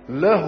له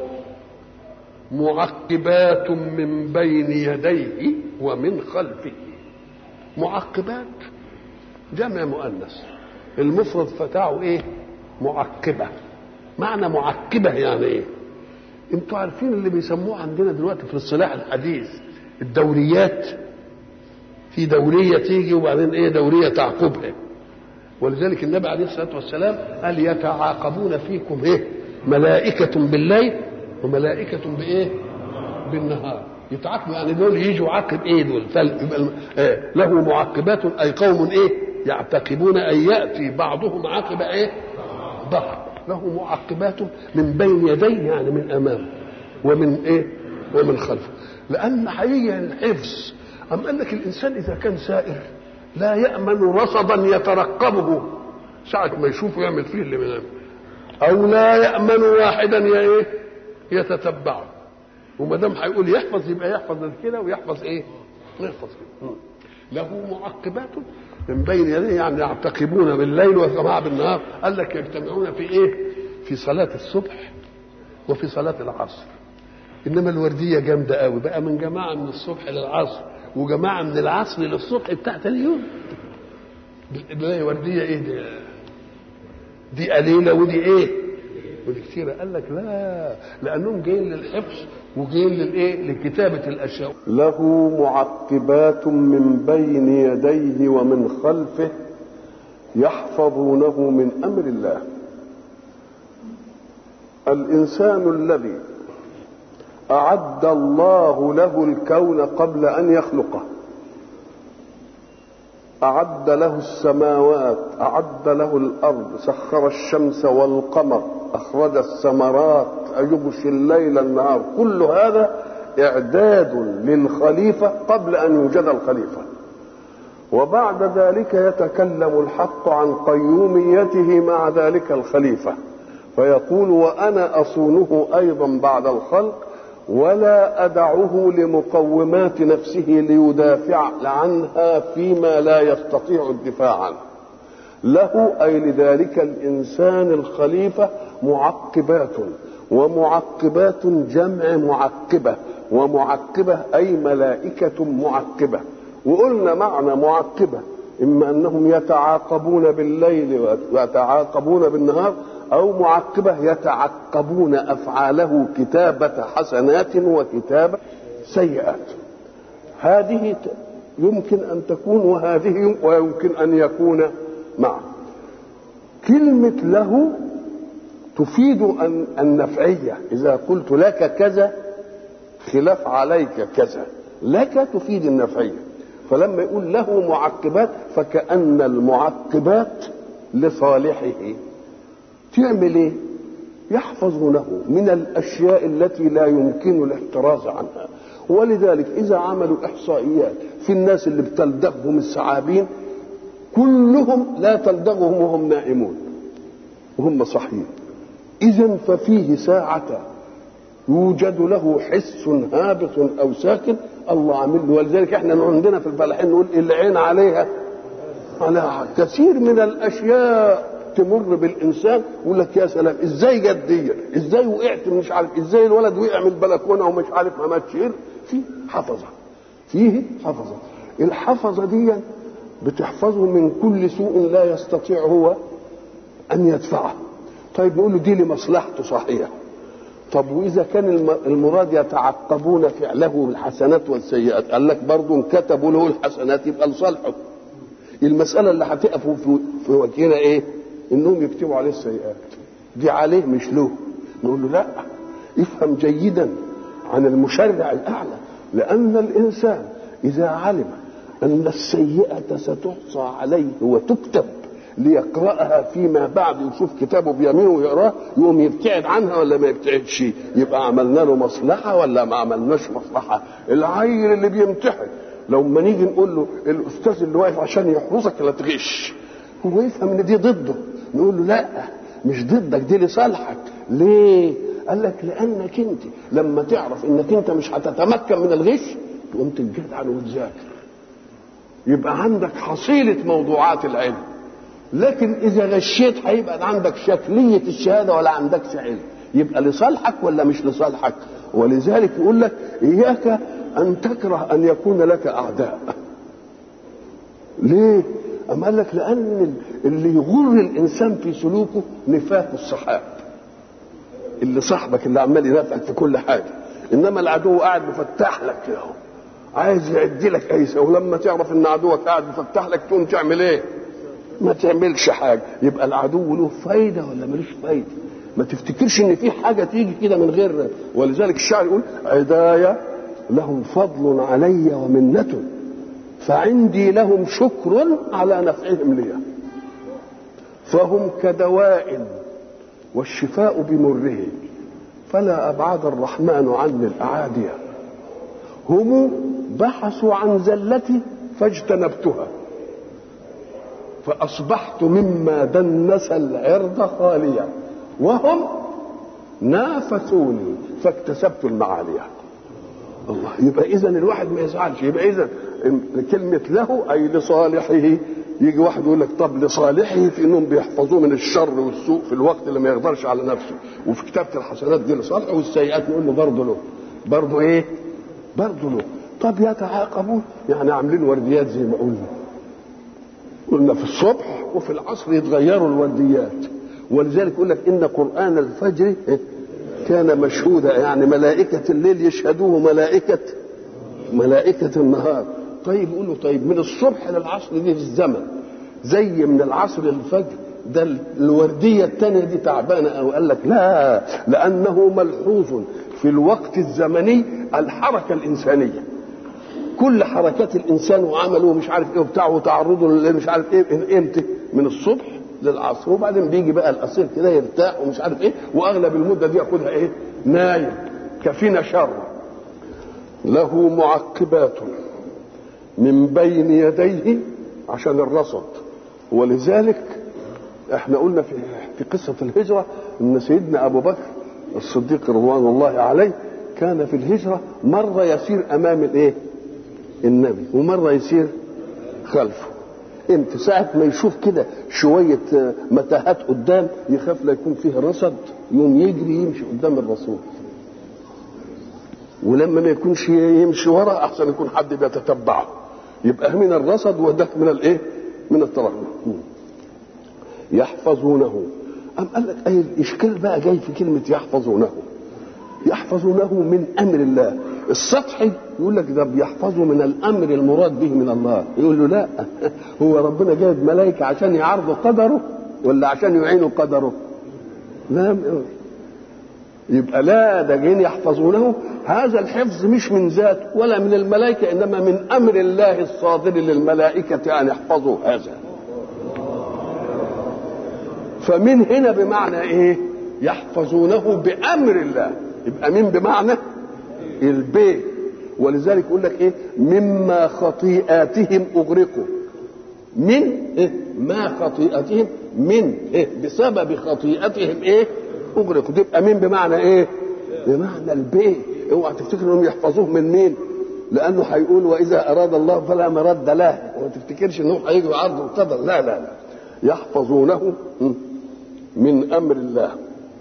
معقبات من بين يديه ومن خلفه معقبات جمع مؤنث المفرد فتاعه ايه معقبه معنى معقبه يعني ايه انتوا عارفين اللي بيسموه عندنا دلوقتي في الصلاح الحديث الدوريات في دوريه تيجي وبعدين ايه دوريه تعقبها ولذلك النبي عليه الصلاه والسلام قال يتعاقبون فيكم ايه ملائكه بالليل وملائكه بايه بالنهار يتعاقبوا يعني دول يجوا عقب ايه دول إيه؟ له معقبات اي قوم ايه يعتقبون ان ياتي بعضهم عقب ايه بعض له معقبات من بين يديه يعني من امامه ومن ايه ومن خلفه لان حقيقه الحفظ أم قال لك الإنسان إذا كان سائر لا يأمن رصدا يترقبه ساعة ما يشوفه يعمل فيه اللي من أو لا يأمن واحدا يا إيه يتتبعه وما دام هيقول يحفظ يبقى يحفظ كده ويحفظ إيه؟ يحفظ كده له معقبات من بين يديه يعني يعتقبون بالليل وجماعة بالنهار قال لك يجتمعون في إيه؟ في صلاة الصبح وفي صلاة العصر إنما الوردية جامدة قوي بقى من جماعة من الصبح للعصر وجماعه من العصر للصبح بتاعت اليوم دي ورديه ايه دي دي قليله ودي ايه ودي كتيره قال لك لا لانهم جايين للحفظ وجايين للايه لكتابه الاشياء له معقبات من بين يديه ومن خلفه يحفظونه من امر الله الانسان الذي أعد الله له الكون قبل أن يخلقه أعد له السماوات أعد له الأرض سخر الشمس والقمر أخرج الثمرات يغشي الليل النهار كل هذا إعداد للخليفة قبل أن يوجد الخليفة وبعد ذلك يتكلم الحق عن قيوميته مع ذلك الخليفة فيقول وأنا أصونه أيضا بعد الخلق ولا أدعه لمقومات نفسه ليدافع عنها فيما لا يستطيع الدفاع عنه له أي لذلك الإنسان الخليفة معقبات ومعقبات جمع معقبة ومعقبة أي ملائكة معقبة وقلنا معنى معقبة إما أنهم يتعاقبون بالليل ويتعاقبون بالنهار أو معقبة يتعقبون أفعاله كتابة حسنات وكتابة سيئات هذه يمكن أن تكون وهذه ويمكن أن يكون معا كلمة له تفيد أن النفعية إذا قلت لك كذا خلاف عليك كذا لك تفيد النفعية فلما يقول له معقبات فكأن المعقبات لصالحه تعمل ايه يحفظونه من الاشياء التي لا يمكن الاحتراز عنها ولذلك اذا عملوا احصائيات في الناس اللي بتلدغهم الثعابين كلهم لا تلدغهم وهم نائمون وهم صحيين اذا ففيه ساعه يوجد له حس هابط او ساكن الله عامل له ولذلك احنا عندنا في الفلاحين نقول العين عليها على كثير من الاشياء تمر بالانسان يقول لك يا سلام ازاي جت دي ازاي وقعت مش عارف ازاي الولد وقع من البلكونه ومش عارف ما ماتش في حفظه فيه حفظه الحفظه دي بتحفظه من كل سوء لا يستطيع هو ان يدفعه طيب نقول له دي لمصلحته صحيح طب واذا كان المراد يتعقبون فعله بالحسنات والسيئات قال لك برضه كتبوا له الحسنات يبقى لصالحه المساله اللي هتقف في, في وجهنا ايه انهم يكتبوا عليه السيئات دي عليه مش له نقول له لا افهم جيدا عن المشرع الاعلى لان الانسان اذا علم ان السيئه ستحصى عليه وتكتب ليقراها فيما بعد يشوف كتابه بيمينه ويقراه يقوم يبتعد عنها ولا ما يبتعدش يبقى عملنا له مصلحه ولا ما عملناش مصلحه العيل اللي بيمتحن لو ما نيجي نقول له الاستاذ اللي واقف عشان يحرسك لا تغش هو يفهم ان دي ضده نقول له لا مش ضدك دي لصالحك ليه قال لك لانك انت لما تعرف انك انت مش هتتمكن من الغش تقوم تجهد عنه وتذاكر يبقى عندك حصيله موضوعات العلم لكن اذا غشيت هيبقى عندك شكليه الشهاده ولا عندكش علم يبقى لصالحك ولا مش لصالحك ولذلك يقول لك اياك ان تكره ان يكون لك اعداء ليه أما قال لك لأن اللي يغر الإنسان في سلوكه نفاق الصحاب اللي صاحبك اللي عمال ينافقك في كل حاجة إنما العدو قاعد مفتح لك كده اهو عايز يعدي لك أي سوء ولما تعرف إن عدوك قاعد مفتح لك تقوم تعمل إيه؟ ما تعملش حاجة يبقى العدو له فايدة ولا ملوش فايدة ما تفتكرش ان في حاجه تيجي كده من غير ولذلك الشاعر يقول عدايا لهم فضل علي ومنه فعندي لهم شكر على نفعهم لي فهم كدواء والشفاء بمره فلا أبعد الرحمن عني الأعادية هم بحثوا عن زلتي فاجتنبتها فأصبحت مما دنس العرض خاليا وهم نافسوني فاكتسبت المعاليه الله يبقى اذا الواحد ما يزعلش يبقى اذا كلمه له اي لصالحه يجي واحد يقول لك طب لصالحه في انهم بيحفظوه من الشر والسوء في الوقت اللي ما يقدرش على نفسه وفي كتابه الحسنات دي لصالحه والسيئات نقول له برضه له برضه ايه؟ برضه له طب يتعاقبون يعني عاملين ورديات زي ما قلنا قلنا في الصبح وفي العصر يتغيروا الورديات ولذلك يقول لك ان قران الفجر كان مشهودا يعني ملائكة الليل يشهدوه ملائكة ملائكة النهار طيب يقول له طيب من الصبح للعصر دي في الزمن زي من العصر للفجر ده الوردية الثانية دي تعبانة أو قال لك لا لأنه ملحوظ في الوقت الزمني الحركة الإنسانية كل حركات الإنسان وعمله مش عارف إيه وبتاعه وتعرضه مش عارف إيه إمتى من الصبح للعصر وبعدين بيجي بقى الاسير كده يرتاح ومش عارف ايه واغلب المده دي ياخدها ايه نايم كفينا شر له معقبات من بين يديه عشان الرصد ولذلك احنا قلنا في في قصه الهجره ان سيدنا ابو بكر الصديق رضوان الله عليه كان في الهجره مره يسير امام الايه النبي ومره يسير خلفه امتى ساعة ما يشوف كده شوية متاهات قدام يخاف لا يكون فيه رصد يوم يجري يمشي قدام الرسول ولما ما يكونش يمشي ورا احسن يكون حد بيتتبعه يبقى من الرصد وده من الايه من الترقب يحفظونه أم قال لك أي الإشكال بقى جاي في كلمة يحفظونه يحفظونه من أمر الله السطحي يقول لك ده بيحفظوا من الامر المراد به من الله يقول له لا هو ربنا جايب ملائكه عشان يعرضوا قدره ولا عشان يعينوا قدره لا يبقى لا ده جايين يحفظونه هذا الحفظ مش من ذات ولا من الملائكه انما من امر الله الصادر للملائكه ان يحفظوا هذا فمن هنا بمعنى ايه يحفظونه بامر الله يبقى من بمعنى البيت ولذلك يقول لك ايه مما خطيئاتهم اغرقوا من إيه؟ ما خطيئتهم من إيه؟ بسبب خطيئتهم ايه اغرقوا تبقى من بمعنى ايه بمعنى البيت اوعى تفتكر انهم يحفظوه من مين لانه هيقول واذا اراد الله فلا مرد له وما تفتكرش انهم هيجوا عرض القدر لا لا لا يحفظونه من امر الله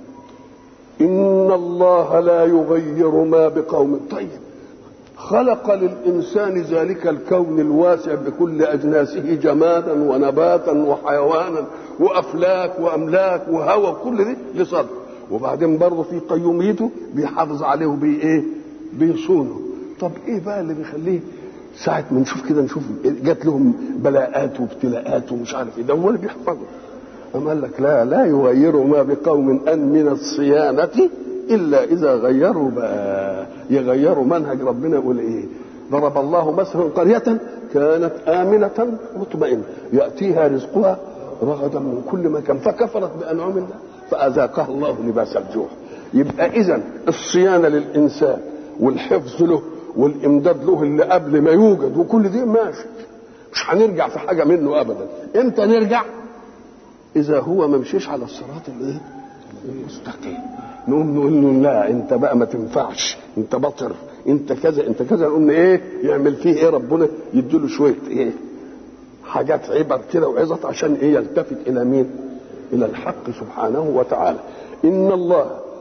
ان الله لا يغير ما بقوم طيب خلق للانسان ذلك الكون الواسع بكل اجناسه جمادا ونباتا وحيوانا وافلاك واملاك وهوى كل دي لصدر وبعدين برضه في قيوميته بيحافظ عليه وبي ايه بيصونه طب ايه بقى اللي بيخليه ساعة ما نشوف كده نشوف جات لهم بلاءات وابتلاءات ومش عارف ايه ده هو اللي بيحفظه أم قال لك لا لا يغير ما بقوم أن من الصيانة إلا إذا غيروا بقى يغيروا منهج ربنا يقول إيه ضرب الله مثلا قرية كانت آمنة مطمئنة يأتيها رزقها رغدا من كل مكان فكفرت بأنعم الله فأذاقها الله لباس الجوع يبقى إذا الصيانة للإنسان والحفظ له والإمداد له اللي قبل ما يوجد وكل دي ماشي مش هنرجع في حاجة منه أبدا إمتى نرجع اذا هو ما مشيش على الصراط الايه المستقيم نقوم نقول له لا انت بقى ما تنفعش انت بطر انت كذا انت كذا نقوم ايه يعمل فيه ايه ربنا يديله شويه ايه حاجات عبر كده وعظت عشان ايه يلتفت الى مين الى الحق سبحانه وتعالى ان الله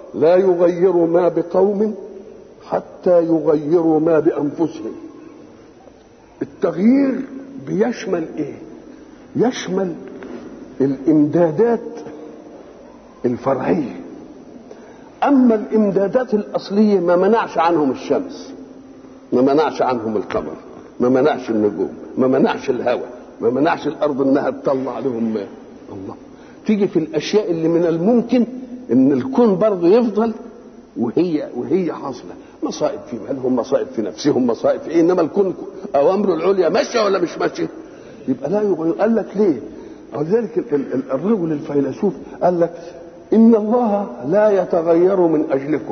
لا يغير ما بقوم حتى يغيروا ما بانفسهم التغيير بيشمل ايه يشمل الامدادات الفرعيه اما الامدادات الاصليه ما منعش عنهم الشمس ما منعش عنهم القمر ما منعش النجوم ما منعش الهواء ما منعش الارض انها تطلع لهم ماء الله تيجي في الاشياء اللي من الممكن ان الكون برضه يفضل وهي وهي حاصله مصائب في مالهم مصائب في نفسهم مصائب في إيه؟ انما الكون اوامره العليا ماشيه ولا مش ماشيه يبقى لا يبقى قال لك ليه ولذلك الرجل الفيلسوف قال لك ان الله لا يتغير من اجلكم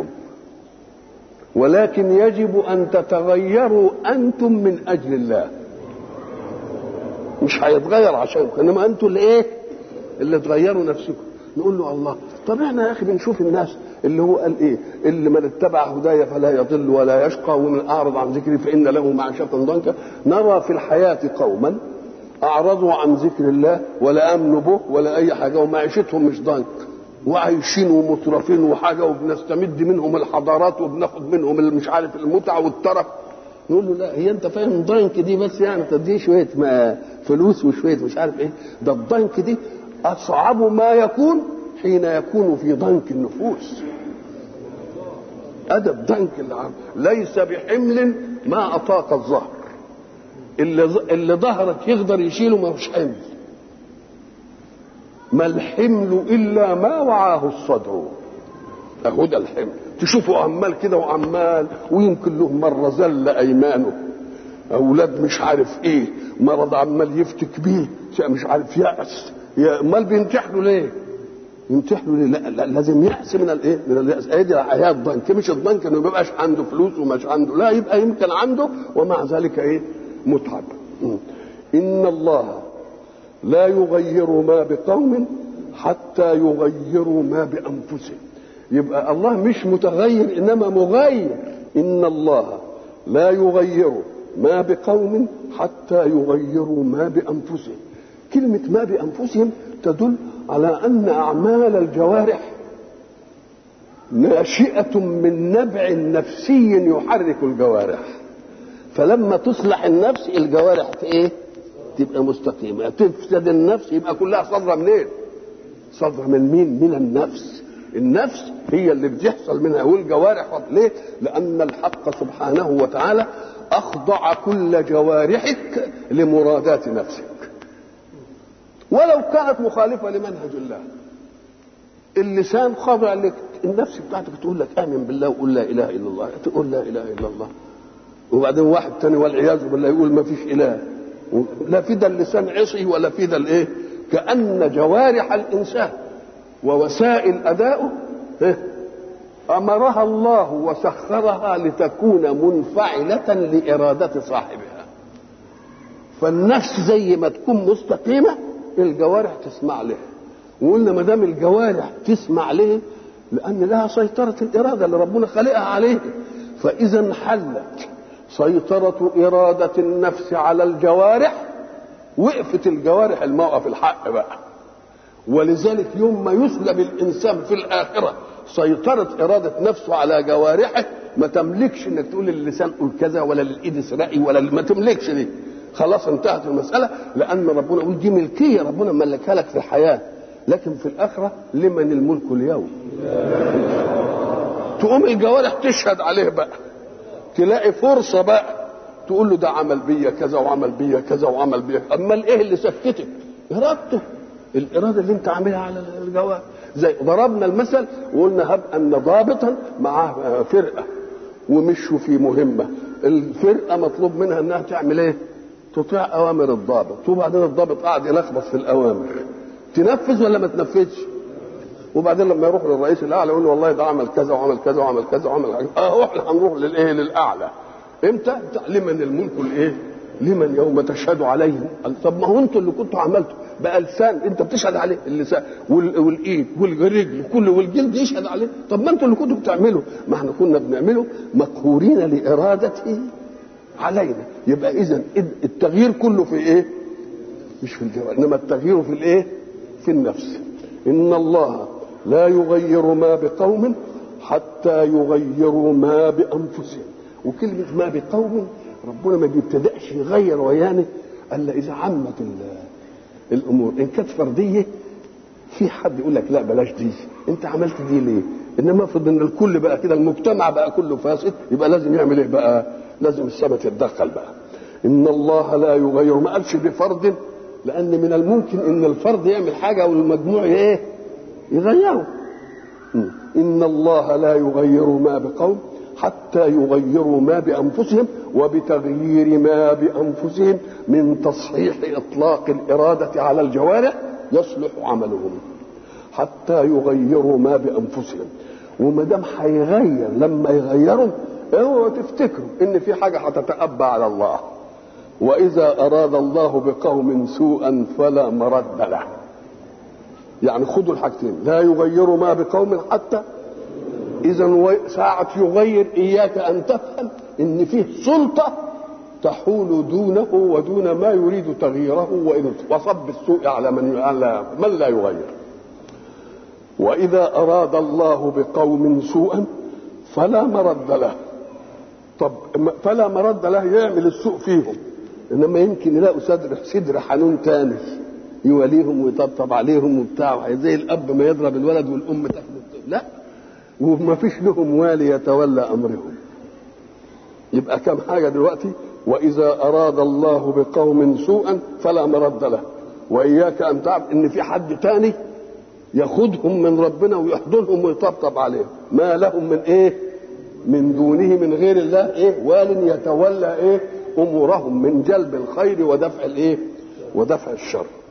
ولكن يجب ان تتغيروا انتم من اجل الله مش هيتغير عشانكم انما انتم اللي ايه اللي تغيروا نفسكم نقول له الله طب احنا يا اخي بنشوف الناس اللي هو قال ايه اللي من اتبع هداي فلا يضل ولا يشقى ومن اعرض عن ذكري فان له معيشه ضنكا نرى في الحياه قوما اعرضوا عن ذكر الله ولا امنوا به ولا اي حاجه ومعيشتهم مش ضنك وعايشين ومترفين وحاجه وبنستمد منهم الحضارات وبناخد منهم مش عارف المتعه والترف نقول له لا هي انت فاهم ضنك دي بس يعني تديه شويه ما فلوس وشويه مش عارف ايه ده الضنك دي اصعب ما يكون حين يكون في ضنك النفوس هذا الضنك العام ليس بحمل ما اطاق الظهر اللي اللي ظهرك يقدر يشيله ما هوش حمل ما الحمل الا ما وعاه الصدر اهو ده الحمل تشوفوا عمال كده وعمال ويمكن له مره زل ايمانه اولاد مش عارف ايه مرض عمال يفتك بيه مش عارف يأس امال بيمتحنوا ليه؟ يمتحنوا ليه؟ لا, لا لازم يأس من الايه؟ من اليأس هي دي حياه الضنك مش الضنك انه ما يبقاش عنده فلوس ومش عنده لا يبقى يمكن عنده ومع ذلك ايه؟ متعب ان الله لا يغير ما بقوم حتى يغيروا ما بانفسهم يبقى الله مش متغير انما مغير ان الله لا يغير ما بقوم حتى يغيروا ما بانفسهم كلمه ما بانفسهم تدل على ان اعمال الجوارح ناشئه من نبع نفسي يحرك الجوارح فلما تصلح النفس الجوارح ايه تبقى مستقيمه تفسد النفس يبقى كلها صدره منين صدره من مين من النفس النفس هي اللي بتحصل منها والجوارح ليه لان الحق سبحانه وتعالى اخضع كل جوارحك لمرادات نفسك ولو كانت مخالفه لمنهج الله اللسان خاضع لك النفس بتاعتك تقول لك امن بالله وقول لا اله الا الله تقول لا اله الا الله وبعدين واحد تاني والعياذ بالله يقول ما فيش اله لا في ده اللسان عصي ولا في ده الايه كان جوارح الانسان ووسائل اداؤه امرها الله وسخرها لتكون منفعله لاراده صاحبها فالنفس زي ما تكون مستقيمه الجوارح تسمع لها وقلنا ما دام الجوارح تسمع ليه لان لها سيطره الاراده اللي ربنا خلقها عليه فاذا انحلت سيطره اراده النفس على الجوارح وقفت الجوارح الموقف الحق بقى ولذلك يوم ما يسلب الانسان في الاخره سيطره اراده نفسه على جوارحه ما تملكش انك تقول للسان قول كذا ولا للايد اسرقي ولا ما تملكش دي خلاص انتهت المساله لان ربنا يقول دي ملكيه ربنا ملكها لك في الحياه لكن في الاخره لمن الملك اليوم تقوم الجوارح تشهد عليه بقى تلاقي فرصه بقى تقول له ده عمل بيا كذا وعمل بيا كذا وعمل بيا امال ايه اللي سكتك ارادته الاراده اللي انت عاملها على الجوارح زي ضربنا المثل وقلنا هب ان ضابطا معاه فرقه ومشوا في مهمه الفرقه مطلوب منها انها تعمل ايه تطيع اوامر الضابط وبعدين الضابط قاعد يلخبط في الاوامر تنفذ ولا ما تنفذش وبعدين لما يروح للرئيس الاعلى يقول له والله ده عمل كذا وعمل كذا وعمل كذا وعمل كذا اهو احنا هنروح للايه للاعلى امتى لمن الملك الايه لمن يوم تشهد عليهم طب ما هو انتوا اللي كنتوا عملتوا بقى لسان انت بتشهد عليه اللسان والايد والرجل كله والجلد يشهد عليه طب ما انتوا اللي كنتوا بتعملوا ما احنا كنا بنعمله مقهورين لارادته علينا يبقى اذا التغيير كله في ايه مش في الجوارح انما التغيير في الايه في النفس ان الله لا يغير ما بقوم حتى يغيروا ما بانفسهم وكلمه ما بقوم ربنا ما بيبتدأش يغير ويانا الا اذا عمت الامور ان كانت فرديه في حد يقول لك لا بلاش دي انت عملت دي ليه انما افرض ان الكل بقى كده المجتمع بقى كله فاسد يبقى لازم يعمل ايه بقى لازم السماء تتدخل بقى ان الله لا يغير ما قالش بفرد لان من الممكن ان الفرد يعمل حاجه والمجموع ايه يغيره ان الله لا يغير ما بقوم حتى يغيروا ما بانفسهم وبتغيير ما بانفسهم من تصحيح اطلاق الاراده على الجوارح يصلح عملهم حتى يغيروا ما بانفسهم وما دام هيغير لما يغيروا اوعوا تفتكروا ان في حاجه هتتأبى على الله واذا اراد الله بقوم سوءا فلا مرد له يعني خدوا الحاجتين لا يغير ما بقوم حتى اذا ساعة يغير اياك ان تفهم ان فيه سلطة تحول دونه ودون ما يريد تغييره وإن وصب السوء على من على من لا يغير واذا اراد الله بقوم سوءا فلا مرد له طب فلا مرد له يعمل السوء فيهم انما يمكن يلاقوا صدر صدر حنون تاني يوليهم ويطبطب عليهم وبتاع زي الاب ما يضرب الولد والام تاخد لا وما فيش لهم والي يتولى امرهم يبقى كم حاجه دلوقتي واذا اراد الله بقوم سوءا فلا مرد له واياك ان تعرف ان في حد تاني ياخذهم من ربنا ويحضنهم ويطبطب عليهم ما لهم من ايه من دونه من غير الله ايه وال يتولى ايه امورهم من جلب الخير ودفع الايه ودفع الشر